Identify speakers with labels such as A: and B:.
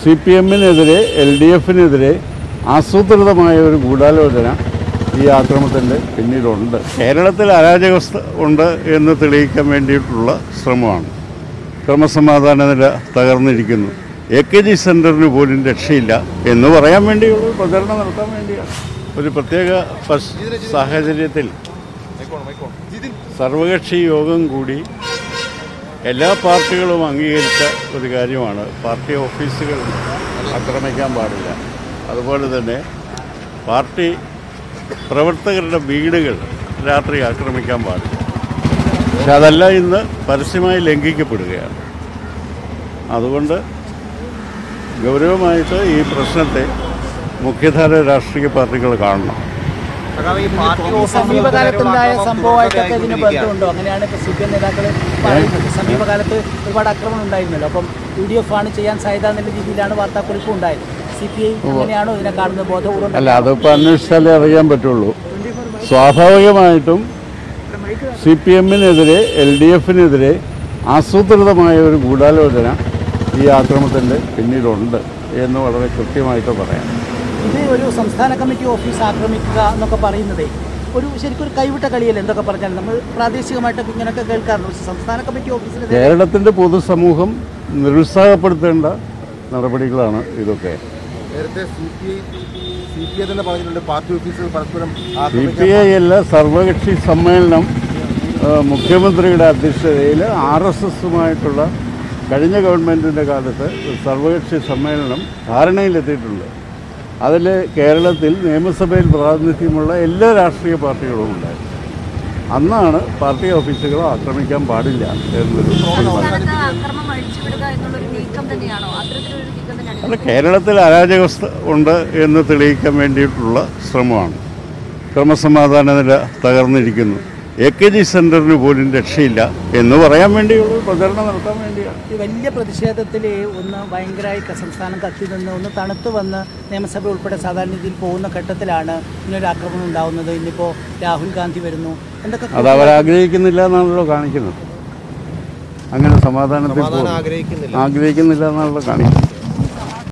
A: C P എമ്മിനെതിരെ L D എഫിനെതിരെ ആസൂത്രിതമായ ഒരു ഗൂഢാലോചന ഈ ആക്രമണത്തിൻ്റെ പിന്നിലുണ്ട് കേരളത്തിൽ അരാജകസ്ഥ ഉണ്ട് എന്ന് തെളിയിക്കാൻ വേണ്ടിയിട്ടുള്ള ശ്രമമാണ് ക്രമസമാധാന നില തകർന്നിരിക്കുന്നു എ കെ ജി സെൻറ്ററിന് പോലും രക്ഷയില്ല എന്ന് പറയാൻ വേണ്ടിയുള്ള ഒരു പ്രചരണം നടത്താൻ വേണ്ടിയാണ് ഒരു പ്രത്യേക പശ്ച- സാഹചര്യത്തിൽ സർവകക്ഷി യോഗം കൂടി എല്ലാ പാർട്ടികളും അംഗീകരിച്ച ഒരു കാര്യമാണ് പാർട്ടി ഓഫീസുകൾ ആക്രമിക്കാൻ പാടില്ല അതുപോലെ തന്നെ പാർട്ടി പ്രവർത്തകരുടെ വീടുകൾ രാത്രി ആക്രമിക്കാൻ പാടില്ല പക്ഷെ അതല്ല ഇന്ന് പരസ്യമായി ലംഘിക്കപ്പെടുകയാണ് അതുകൊണ്ട് ഗൗരവമായിട്ട് ഈ പ്രശ്നത്തെ മുഖ്യധാര രാഷ്ട്രീയ പാർട്ടികൾ കാണണം
B: സമീപകാലത്തുണ്ടായ സംഭവമായിട്ടൊക്കെ ഇതിന് ബന്ധമുണ്ടോ അങ്ങനെയാണ് ഇപ്പോൾ സി പി എം നേതാക്കൾ പറയുന്നത് സമീപകാലത്ത് ഒരുപാട് ആക്രമണം ഉണ്ടായിരുന്നല്ലോ അപ്പം യു ഡി എഫ് ആണ് ചെയ്യാൻ സാധ്യത എന്നുള്ള രീതിയിലാണ് വാർത്താക്കുറിപ്പ് ഉണ്ടായത് സി പി ഐ അങ്ങനെയാണോ ഇതിനെ കാണുന്നത് ബോധപൂർവ്വം
A: അല്ല അതിപ്പോൾ അന്വേഷിച്ചാലേ അറിയാൻ പറ്റുള്ളൂ സ്വാഭാവികമായിട്ടും സി പി എമ്മിനെതിരെ എൽ ഡി എഫിനെതിരെ ആസൂത്രിതമായ ഒരു ഗൂഢാലോചന ഈ ആക്രമണത്തിൻ്റെ പിന്നിലുണ്ട് എന്ന് വളരെ കൃത്യമായിട്ട് പറയാം
B: ഇത് ഒരു സംസ്ഥാന കമ്മിറ്റി ഓഫീസ് ആക്രമിക്കുക എന്നൊക്കെ പറയുന്നതേ ഒരു ശരിക്കും ഒരു കൈവിട്ട കളിയല്ലേ എന്തൊക്കെ പറഞ്ഞാൽ നമ്മൾ പ്രാദേശികമായിട്ടൊക്കെ ഇങ്ങനെയൊക്കെ കേൾക്കാറുണ്ട് പക്ഷേ സംസ്ഥാന കമ്മിറ്റി ഓഫീസിന്
A: കേരളത്തിൻ്റെ പൊതുസമൂഹം നിരുത്സാഹപ്പെടുത്തേണ്ട നടപടികളാണ് ഇതൊക്കെ
C: നേരത്തെ C P I C P I തന്നെ പറഞ്ഞിട്ടുണ്ട് പാർട്ടി ഓഫീസുകൾ പരസ്പരം
A: സി
C: ആക്രമിക്കാൻ
A: പി ഐ അല്ല സർവകക്ഷി സമ്മേളനം ആ, മുഖ്യമന്ത്രിയുടെ അധ്യക്ഷതയിൽ ആർ എസ് എസുമായിട്ടുള്ള കഴിഞ്ഞ ഗവൺമെൻറ്റിൻ്റെ കാലത്ത് ഒരു സർവകക്ഷി സമ്മേളനം ധാരണയിലെത്തിയിട്ടുണ്ട് അതിൽ കേരളത്തിൽ നിയമസഭയിൽ പ്രാതിനിധ്യമുള്ള എല്ലാ രാഷ്ട്രീയ പാർട്ടികളും ഉണ്ടായിരുന്നു അന്നാണ് പാർട്ടി ഓഫീസുകൾ ആക്രമിക്കാൻ പാടില്ല എന്നൊരു തീരുമാനം
D: സംസ്ഥാനത്ത് അക്രമം അഴിച്ചുവിടുക എന്നുള്ളൊരു നീക്കം തന്നെയാണോ അത്തരത്തിലൊരു നീക്കം തന്നെയാണ്
A: അല്ല കേരളത്തിൽ അരാജകസ്ഥ ഉണ്ട് എന്ന് തെളിയിക്കാൻ വേണ്ടിയിട്ടുള്ള ശ്രമമാണ് ക്രമസമാധാന നില തകർന്നിരിക്കുന്നു എ കെ ജി സെൻറ്ററിന് പോലും രക്ഷയില്ല എന്ന് പറയാൻ വേണ്ടിയുള്ള ഒരു പ്രചരണം നടത്താൻ വേണ്ടിയാണ്
B: ഈ വലിയ പ്രതിഷേധത്തിൽ ഒന്ന് ഭയങ്കരമായി ക- സംസ്ഥാനം കത്തി നിന്ന് ഒന്ന് തണുത്ത് വന്ന് നിയമസഭ ഉൾപ്പെടെ സാധാരണ രീതിയിൽ പോകുന്ന ഘട്ടത്തിലാണ് ഇങ്ങനൊരു ആക്രമണം ഉണ്ടാവുന്നത് ഇന്നിപ്പോൾ രാഹുൽ ഗാന്ധി വരുന്നു എന്തൊക്കെ
A: അത് അവരാഗ്രഹിക്കുന്നില്ല എന്നാണല്ലോ കാണിക്കുന്നത് അങ്ങനെ സമാധാനത്തിൽ
C: സമാധാനം
A: പോകുന്നു.
C: ആഗ്രഹിക്കുന്നില്ല
A: ആഗ്രഹിക്കുന്നില്ല എന്നാണല്ലോ കാണിക്കുന്നത്